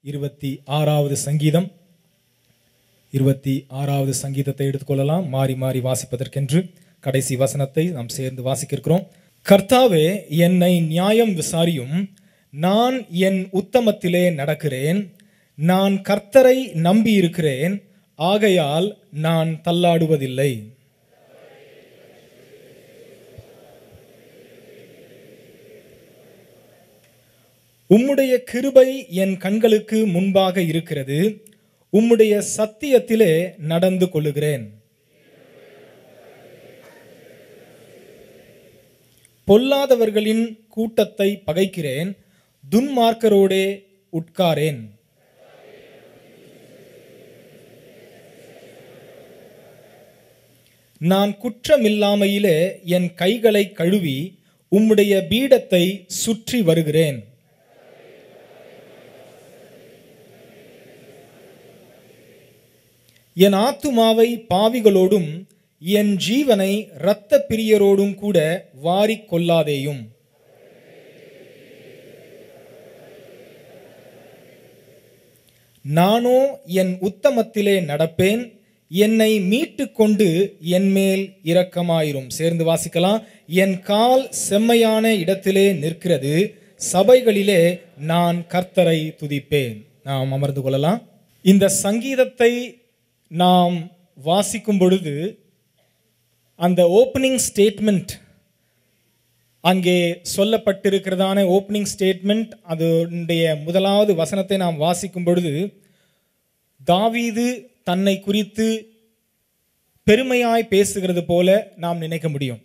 இருபத்தி ஆறாவது சங்கீதம் இருபத்தி ஆறாவது சங்கீதத்தை எடுத்துக்கொள்ளலாம் மாறி மாறி வாசிப்பதற்கென்று கடைசி வசனத்தை நாம் சேர்ந்து வாசிக்க இருக்கிறோம் கர்த்தாவே என்னை நியாயம் விசாரியும் நான் என் உத்தமத்திலே நடக்கிறேன் நான் கர்த்தரை நம்பி இருக்கிறேன் ஆகையால் நான் தள்ளாடுவதில்லை உம்முடைய கிருபை என் கண்களுக்கு முன்பாக இருக்கிறது உம்முடைய சத்தியத்திலே நடந்து கொள்ளுகிறேன் பொல்லாதவர்களின் கூட்டத்தை பகைக்கிறேன் துன்மார்க்கரோடே உட்காரேன் நான் குற்றமில்லாமையிலே என் கைகளை கழுவி உம்முடைய பீடத்தை சுற்றி வருகிறேன் என் ஆத்துமாவை பாவிகளோடும் என் ஜீவனை இரத்த பிரியரோடும் கூட வாரிக் கொள்ளாதேயும் நானோ என் உத்தமத்திலே நடப்பேன் என்னை மீட்டு கொண்டு என் மேல் இரக்கமாயிரும் சேர்ந்து வாசிக்கலாம் என் கால் செம்மையான இடத்திலே நிற்கிறது சபைகளிலே நான் கர்த்தரை துதிப்பேன் நாம் அமர்ந்து கொள்ளலாம் இந்த சங்கீதத்தை நாம் வாசிக்கும் பொழுது அந்த ஓப்பனிங் ஸ்டேட்மெண்ட் அங்கே சொல்லப்பட்டிருக்கிறதான ஓப்பனிங் ஸ்டேட்மெண்ட் அதனுடைய முதலாவது வசனத்தை நாம் வாசிக்கும் பொழுது தாவீது தன்னை குறித்து பெருமையாய் பேசுகிறது போல நாம் நினைக்க முடியும்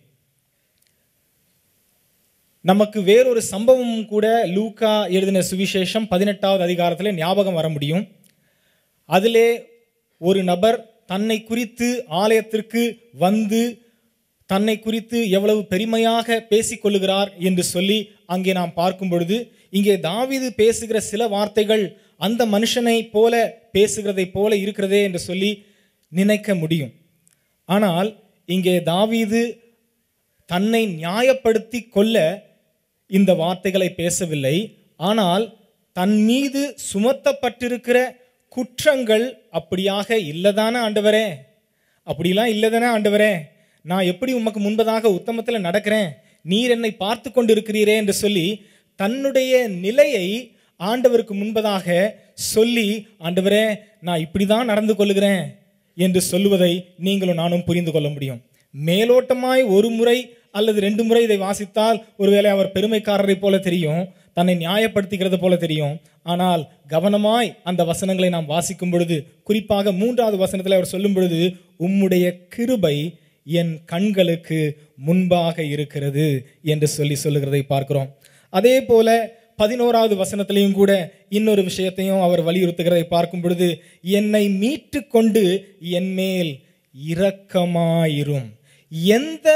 நமக்கு வேறொரு சம்பவமும் கூட லூக்கா எழுதின சுவிசேஷம் பதினெட்டாவது அதிகாரத்தில் ஞாபகம் வர முடியும் அதிலே ஒரு நபர் தன்னை குறித்து ஆலயத்திற்கு வந்து தன்னை குறித்து எவ்வளவு பெருமையாக பேசிக்கொள்ளுகிறார் என்று சொல்லி அங்கே நாம் பார்க்கும் பொழுது இங்கே தாவீது பேசுகிற சில வார்த்தைகள் அந்த மனுஷனை போல பேசுகிறதை போல இருக்கிறதே என்று சொல்லி நினைக்க முடியும் ஆனால் இங்கே தாவீது தன்னை நியாயப்படுத்தி கொள்ள இந்த வார்த்தைகளை பேசவில்லை ஆனால் தன் மீது சுமத்தப்பட்டிருக்கிற குற்றங்கள் அப்படியாக இல்லதானே ஆண்டவரே அப்படிலாம் இல்லதானே ஆண்டவரே நான் எப்படி உமக்கு முன்பதாக உத்தமத்தில் நடக்கிறேன் நீர் என்னை பார்த்து கொண்டு இருக்கிறீரே என்று சொல்லி தன்னுடைய நிலையை ஆண்டவருக்கு முன்பதாக சொல்லி ஆண்டவரே நான் இப்படி தான் நடந்து கொள்ளுகிறேன் என்று சொல்லுவதை நீங்களும் நானும் புரிந்து கொள்ள முடியும் மேலோட்டமாய் ஒரு முறை அல்லது ரெண்டு முறை இதை வாசித்தால் ஒருவேளை அவர் பெருமைக்காரரை போல தெரியும் தன்னை நியாயப்படுத்திக்கிறது போல தெரியும் ஆனால் கவனமாய் அந்த வசனங்களை நாம் வாசிக்கும் பொழுது குறிப்பாக மூன்றாவது வசனத்தில் அவர் சொல்லும் பொழுது உம்முடைய கிருபை என் கண்களுக்கு முன்பாக இருக்கிறது என்று சொல்லி சொல்லுகிறதை பார்க்கிறோம் அதே போல பதினோராவது வசனத்திலையும் கூட இன்னொரு விஷயத்தையும் அவர் வலியுறுத்துகிறதை பார்க்கும் பொழுது என்னை மீட்டு கொண்டு என் மேல் இரக்கமாயிரும் எந்த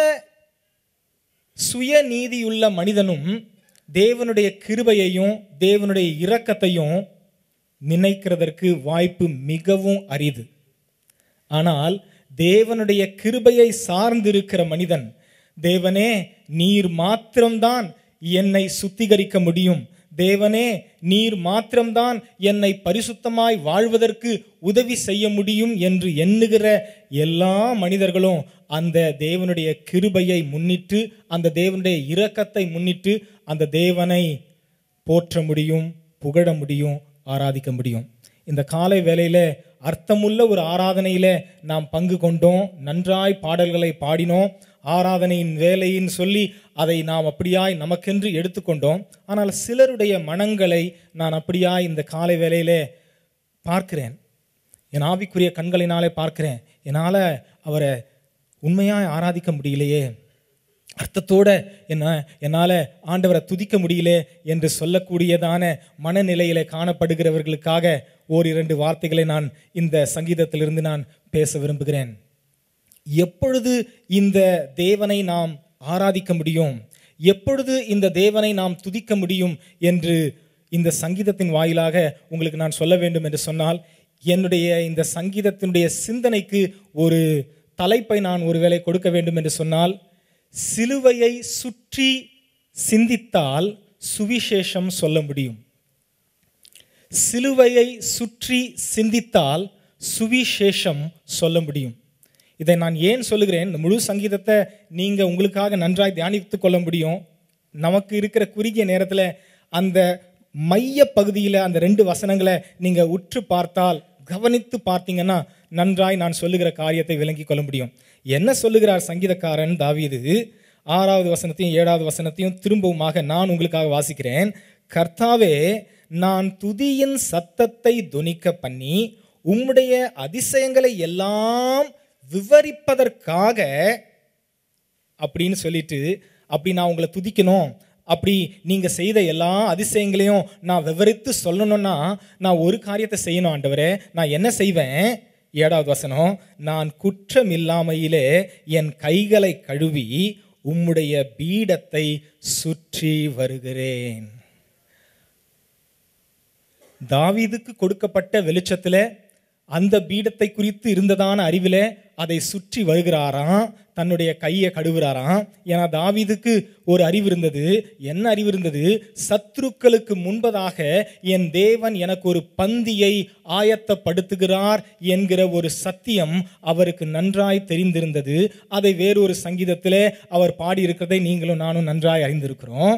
சுயநீதியுள்ள மனிதனும் தேவனுடைய கிருபையையும் தேவனுடைய இரக்கத்தையும் நினைக்கிறதற்கு வாய்ப்பு மிகவும் அரிது ஆனால் தேவனுடைய கிருபையை சார்ந்திருக்கிற மனிதன் தேவனே நீர் மாத்திரம்தான் என்னை சுத்திகரிக்க முடியும் தேவனே நீர் மாத்திரம்தான் என்னை பரிசுத்தமாய் வாழ்வதற்கு உதவி செய்ய முடியும் என்று எண்ணுகிற எல்லா மனிதர்களும் அந்த தேவனுடைய கிருபையை முன்னிட்டு அந்த தேவனுடைய இரக்கத்தை முன்னிட்டு அந்த தேவனை போற்ற முடியும் புகழ முடியும் ஆராதிக்க முடியும் இந்த காலை வேளையில அர்த்தமுள்ள ஒரு ஆராதனையில நாம் பங்கு கொண்டோம் நன்றாய் பாடல்களை பாடினோம் ஆராதனையின் வேலைன்னு சொல்லி அதை நாம் அப்படியாய் நமக்கென்று எடுத்துக்கொண்டோம் ஆனால் சிலருடைய மனங்களை நான் அப்படியாய் இந்த காலை வேளையிலே பார்க்கிறேன் என் ஆவிக்குரிய கண்களினாலே பார்க்கிறேன் என்னால் அவரை உண்மையாய் ஆராதிக்க முடியலையே அர்த்தத்தோட என்ன என்னால் ஆண்டவரை துதிக்க முடியல என்று சொல்லக்கூடியதான மனநிலையில காணப்படுகிறவர்களுக்காக ஓரிரண்டு வார்த்தைகளை நான் இந்த சங்கீதத்திலிருந்து நான் பேச விரும்புகிறேன் எப்பொழுது இந்த தேவனை நாம் ஆராதிக்க முடியும் எப்பொழுது இந்த தேவனை நாம் துதிக்க முடியும் என்று இந்த சங்கீதத்தின் வாயிலாக உங்களுக்கு நான் சொல்ல வேண்டும் என்று சொன்னால் என்னுடைய இந்த சங்கீதத்தினுடைய சிந்தனைக்கு ஒரு தலைப்பை நான் ஒருவேளை கொடுக்க வேண்டும் என்று சொன்னால் சிலுவையை சுற்றி சிந்தித்தால் சுவிசேஷம் சொல்ல முடியும் சிலுவையை சுற்றி சிந்தித்தால் சுவிசேஷம் சொல்ல முடியும் இதை நான் ஏன் சொல்லுகிறேன் இந்த முழு சங்கீதத்தை நீங்கள் உங்களுக்காக நன்றாய் தியானித்து கொள்ள முடியும் நமக்கு இருக்கிற குறுகிய நேரத்தில் அந்த மைய பகுதியில் அந்த ரெண்டு வசனங்களை நீங்கள் உற்று பார்த்தால் கவனித்து பார்த்தீங்கன்னா நன்றாய் நான் சொல்லுகிற காரியத்தை விளங்கி கொள்ள முடியும் என்ன சொல்லுகிறார் சங்கீதக்காரன் தாவீது ஆறாவது வசனத்தையும் ஏழாவது வசனத்தையும் திரும்பவுமாக நான் உங்களுக்காக வாசிக்கிறேன் கர்த்தாவே நான் துதியின் சத்தத்தை துணிக்க பண்ணி உம்முடைய அதிசயங்களை எல்லாம் விவரிப்பதற்காக அப்படின்னு சொல்லிட்டு அப்படி நான் உங்களை துதிக்கணும் அப்படி நீங்கள் செய்த எல்லா அதிசயங்களையும் நான் விவரித்து சொல்லணும்னா நான் ஒரு காரியத்தை செய்யணும் ஆண்டவரே நான் என்ன செய்வேன் ஏழாவது வசனம் நான் குற்றம் இல்லாமையிலே என் கைகளை கழுவி உம்முடைய பீடத்தை சுற்றி வருகிறேன் தாவீதுக்கு கொடுக்கப்பட்ட வெளிச்சத்தில் அந்த பீடத்தை குறித்து இருந்ததான அறிவில் அதை சுற்றி வருகிறாராம் தன்னுடைய கையை கழுவுறாராம் ஏன்னா தாவீதுக்கு ஒரு அறிவு இருந்தது என்ன அறிவு இருந்தது சத்ருக்களுக்கு முன்பதாக என் தேவன் எனக்கு ஒரு பந்தியை ஆயத்தப்படுத்துகிறார் என்கிற ஒரு சத்தியம் அவருக்கு நன்றாய் தெரிந்திருந்தது அதை வேறொரு சங்கீதத்திலே அவர் பாடியிருக்கிறதை நீங்களும் நானும் நன்றாய் அறிந்திருக்கிறோம்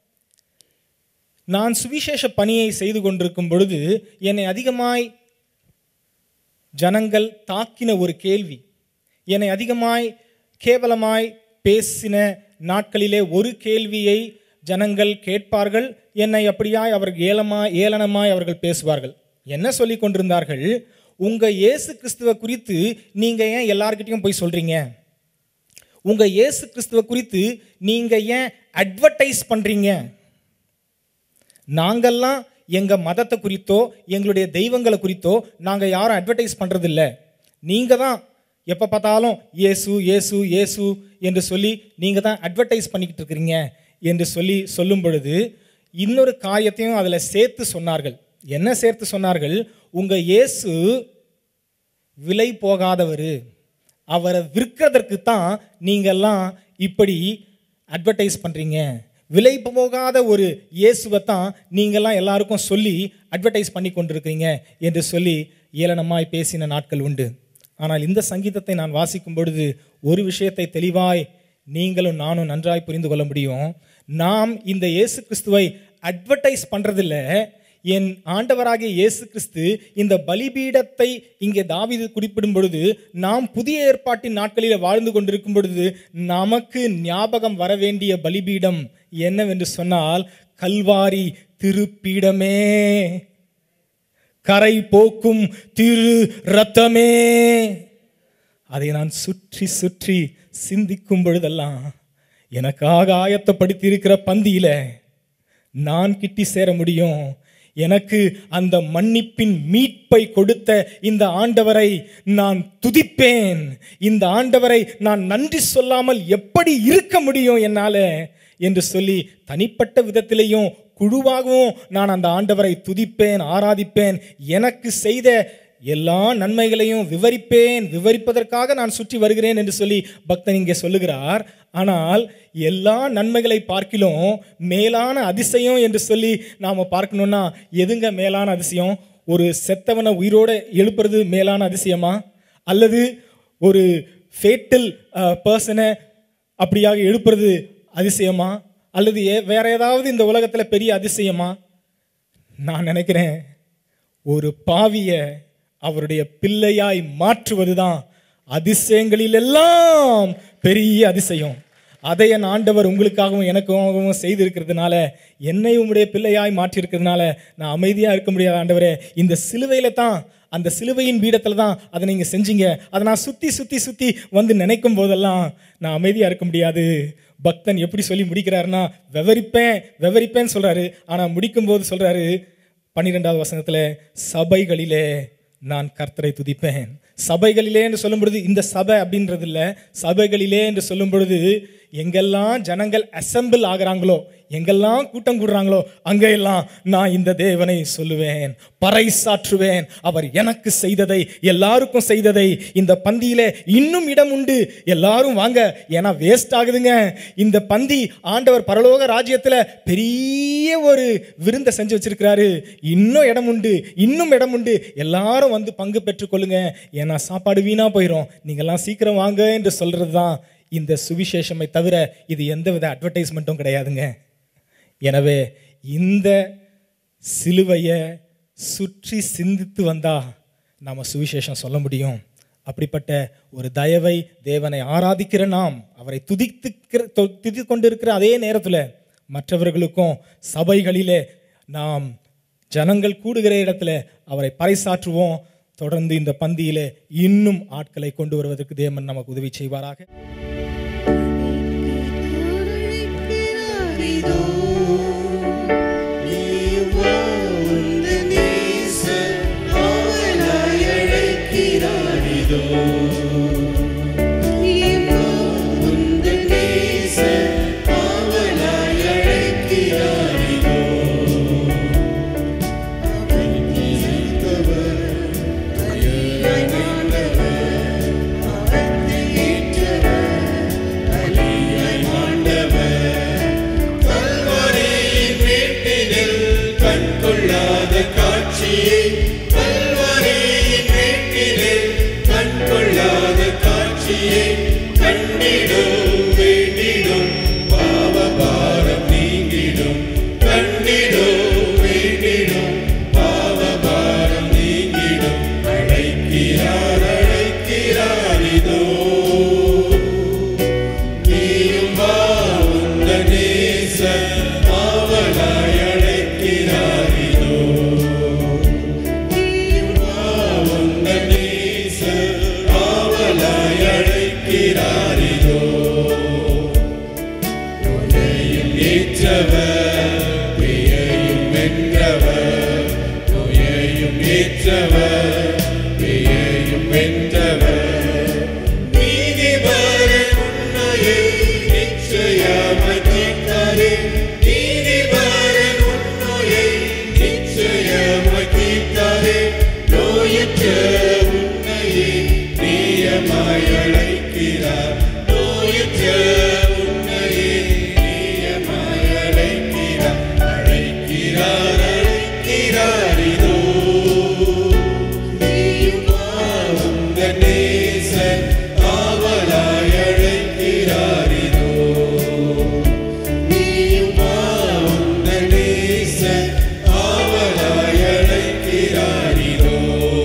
நான் சுவிசேஷ பணியை செய்து கொண்டிருக்கும் பொழுது என்னை அதிகமாய் ஜனங்கள் தாக்கின ஒரு கேள்வி என்னை அதிகமாய் கேவலமாய் பேசின நாட்களிலே ஒரு கேள்வியை ஜனங்கள் கேட்பார்கள் என்னை அப்படியாய் அவர்கள் ஏலமாய் ஏளனமாய் அவர்கள் பேசுவார்கள் என்ன சொல்லி கொண்டிருந்தார்கள் உங்க இயேசு கிறிஸ்துவ குறித்து நீங்க ஏன் எல்லார்கிட்டயும் போய் சொல்றீங்க உங்க இயேசு கிறிஸ்துவ குறித்து நீங்க ஏன் அட்வர்டைஸ் பண்றீங்க நாங்கெல்லாம் எங்கள் மதத்தை குறித்தோ எங்களுடைய தெய்வங்களை குறித்தோ நாங்கள் யாரும் அட்வர்டைஸ் பண்ணுறதில்ல நீங்கள் தான் எப்போ பார்த்தாலும் இயேசு இயேசு இயேசு என்று சொல்லி நீங்கள் தான் அட்வர்டைஸ் பண்ணிக்கிட்டு இருக்கிறீங்க என்று சொல்லி சொல்லும் பொழுது இன்னொரு காரியத்தையும் அதில் சேர்த்து சொன்னார்கள் என்ன சேர்த்து சொன்னார்கள் உங்கள் இயேசு விலை போகாதவர் அவரை விற்கிறதற்கு தான் நீங்கள்லாம் இப்படி அட்வர்டைஸ் பண்ணுறீங்க விலை போகாத ஒரு இயேசுவை தான் நீங்கள்லாம் எல்லாருக்கும் சொல்லி அட்வர்டைஸ் பண்ணி கொண்டிருக்கிறீங்க என்று சொல்லி ஏளனமாய் பேசின நாட்கள் உண்டு ஆனால் இந்த சங்கீதத்தை நான் வாசிக்கும் பொழுது ஒரு விஷயத்தை தெளிவாய் நீங்களும் நானும் நன்றாய் புரிந்து கொள்ள முடியும் நாம் இந்த இயேசு கிறிஸ்துவை அட்வர்டைஸ் பண்ணுறதில்ல என் ஆண்டவராகிய இயேசு கிறிஸ்து இந்த பலிபீடத்தை இங்கே தாவீது குறிப்பிடும் பொழுது நாம் புதிய ஏற்பாட்டின் நாட்களில் வாழ்ந்து கொண்டிருக்கும் பொழுது நமக்கு ஞாபகம் வர வேண்டிய பலிபீடம் என்னவென்று சொன்னால் கல்வாரி திருப்பீடமே கரை போக்கும் திரு ரத்தமே அதை நான் சுற்றி சுற்றி சிந்திக்கும் பொழுதெல்லாம் எனக்காக ஆயத்தப்படுத்தி இருக்கிற பந்தியில நான் கிட்டி சேர முடியும் எனக்கு அந்த மன்னிப்பின் மீட்பை கொடுத்த இந்த ஆண்டவரை நான் துதிப்பேன் இந்த ஆண்டவரை நான் நன்றி சொல்லாமல் எப்படி இருக்க முடியும் என்னால என்று சொல்லி தனிப்பட்ட விதத்திலேயும் குழுவாகவும் நான் அந்த ஆண்டவரை துதிப்பேன் ஆராதிப்பேன் எனக்கு செய்த எல்லா நன்மைகளையும் விவரிப்பேன் விவரிப்பதற்காக நான் சுற்றி வருகிறேன் என்று சொல்லி பக்தன் இங்கே சொல்லுகிறார் ஆனால் எல்லா நன்மைகளை பார்க்கிலும் மேலான அதிசயம் என்று சொல்லி நாம் பார்க்கணும்னா எதுங்க மேலான அதிசயம் ஒரு செத்தவனை உயிரோட எழுப்புறது மேலான அதிசயமா அல்லது ஒரு ஃபேட்டல் பர்சனை அப்படியாக எழுப்புறது அதிசயமா அல்லது ஏ வேற ஏதாவது இந்த உலகத்தில் பெரிய அதிசயமா நான் நினைக்கிறேன் ஒரு பாவிய அவருடைய பிள்ளையாய் மாற்றுவதுதான் அதிசயங்களிலெல்லாம் பெரிய அதிசயம் அதை என் ஆண்டவர் உங்களுக்காகவும் எனக்காகவும் செய்திருக்கிறதுனால என்னை உம்முடைய பிள்ளையாய் மாற்றியிருக்கிறதுனால நான் அமைதியாக இருக்க முடியாத ஆண்டவரே இந்த சிலுவையில தான் அந்த சிலுவையின் பீடத்தில் தான் அதை நீங்கள் செஞ்சீங்க அதை நான் சுற்றி சுற்றி சுற்றி வந்து நினைக்கும் போதெல்லாம் நான் அமைதியாக இருக்க முடியாது பக்தன் எப்படி சொல்லி முடிக்கிறாருன்னா விவரிப்பேன் விவரிப்பேன்னு சொல்கிறாரு ஆனால் முடிக்கும்போது சொல்கிறாரு பன்னிரெண்டாவது வசனத்தில் சபைகளிலே நான் கர்த்தரை துதிப்பேன் சபைகளிலே என்று சொல்லும் பொழுது இந்த சபை அப்படின்றது இல்லை சபைகளிலே என்று சொல்லும் பொழுது எங்கெல்லாம் ஜனங்கள் அசம்பிள் ஆகிறாங்களோ எங்கெல்லாம் கூட்டம் கூடுறாங்களோ அங்கெல்லாம் நான் இந்த தேவனை சொல்லுவேன் பறைசாற்றுவேன் அவர் எனக்கு செய்ததை எல்லாருக்கும் செய்ததை இந்த பந்தியில இன்னும் இடம் உண்டு எல்லாரும் வாங்க ஏன்னா வேஸ்ட் ஆகுதுங்க இந்த பந்தி ஆண்டவர் பரலோக ராஜ்யத்துல பெரிய ஒரு விருந்தை செஞ்சு வச்சிருக்கிறாரு இன்னும் இடம் உண்டு இன்னும் இடம் உண்டு எல்லாரும் வந்து பங்கு பெற்றுக்கொள்ளுங்க ஏன்னா சாப்பாடு வீணா போயிடும் நீங்கெல்லாம் சீக்கிரம் வாங்க என்று சொல்றது தான் இந்த சுவிசேஷமை தவிர இது எந்தவித அட்வர்டைஸ்மெண்ட்டும் கிடையாதுங்க எனவே இந்த சிலுவையை சுற்றி சிந்தித்து வந்தா நாம சுவிசேஷம் சொல்ல முடியும் அப்படிப்பட்ட ஒரு தயவை தேவனை ஆராதிக்கிற நாம் அவரை துதித்துக்கிற துதி கொண்டிருக்கிற அதே நேரத்தில் மற்றவர்களுக்கும் சபைகளிலே நாம் ஜனங்கள் கூடுகிற இடத்துல அவரை பறைசாற்றுவோம் தொடர்ந்து இந்த பந்தியிலே இன்னும் ஆட்களை கொண்டு வருவதற்கு தேவன் நமக்கு உதவி செய்வாராக அழைக்கிறாரிதோ நீவோ உந்த நேசர் அவனாய் அழைக்கிறாரிதோ நீவோ உந்த நேசர் அவனாய் அழைக்கிறாரிதோ அவர் நேசித்தவர் அழியாய் மாண்டவர் அவத்தை ஏற்றவர் அழியாய் மாண்டவர் கல்வாரியின் மேட்டினில் கண் கொள்ளாத காட்சியை கல்வாரியின் மேட்டினில் கண் கொள்ளாத காட்சியை கண்டிடும் வேண்டிடும் பாவபாரம் நீங்கிடும் கண்டிடும் வேண்டிடும் பாவபாரம் நீங்கிடும் அழைக்கிறார் அழைக்கிறார் இதோ நீயும் வா உந்த நேசர் ஆவலாய் அழைக்கிறார் இதோ நீயும் வா உந்த நேசர் ஆவலாய் அழைக்கிறார் இதோ நோயையும் ஏற்றவர் பேயையும் வென்றவர் நோயையும் ஏற்றவர் பேயையும் வென்றவர் நீதிபரன் உன்னையே நிச்சயமாய் தீர்த்தாரே நீதிபரன் உன்னையே நிச்சயமாய் தீர்த்தாரே நோயற்ற உன்னையே பிரியமாய் அழைக்கிறார் நோயற்ற உன்னையே பிரியமாய் அழைக்கிறார் அழைக்கிறார் அழைக்கிறார் இதோ நீயுமா உந்த நேசர் ஆவலாய் அழைக்கிறார் இதோ நீயுமா உந்த நேசர் ஆவலாய் அழைக்கிறார் இதோ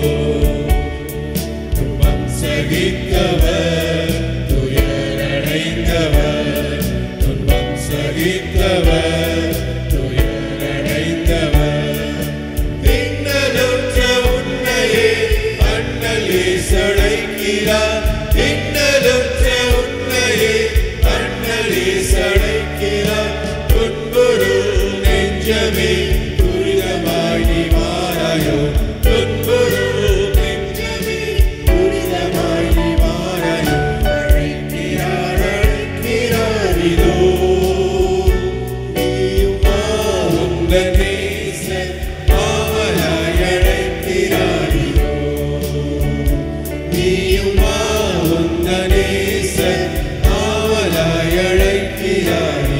துன்பம் சகித்தவர் துயரடைந்தவர் துன்பம் சகித்தவர் துயரடைந்தவர் இன்னலுற்ற உன்னையே அண்ணலே சடைக்கிறார் இன்னலுற்ற உன்னையே அண்ணலே சடைக்கிறார் துன்புறு நெஞ்சமே துரிதமாய் நீ மாறாயோ துன்புறு நெஞ்சமே துரிதமாய் நீ மாறாயோ அழைக்கிறார் அழைக்கிறார் இதோ நீயுமா உந்த நேசர் ஆவலாய் அழைக்கிறார் இதோ நீயுமா உந்த நேசர் ஆவலாய் அழைக்கிறார்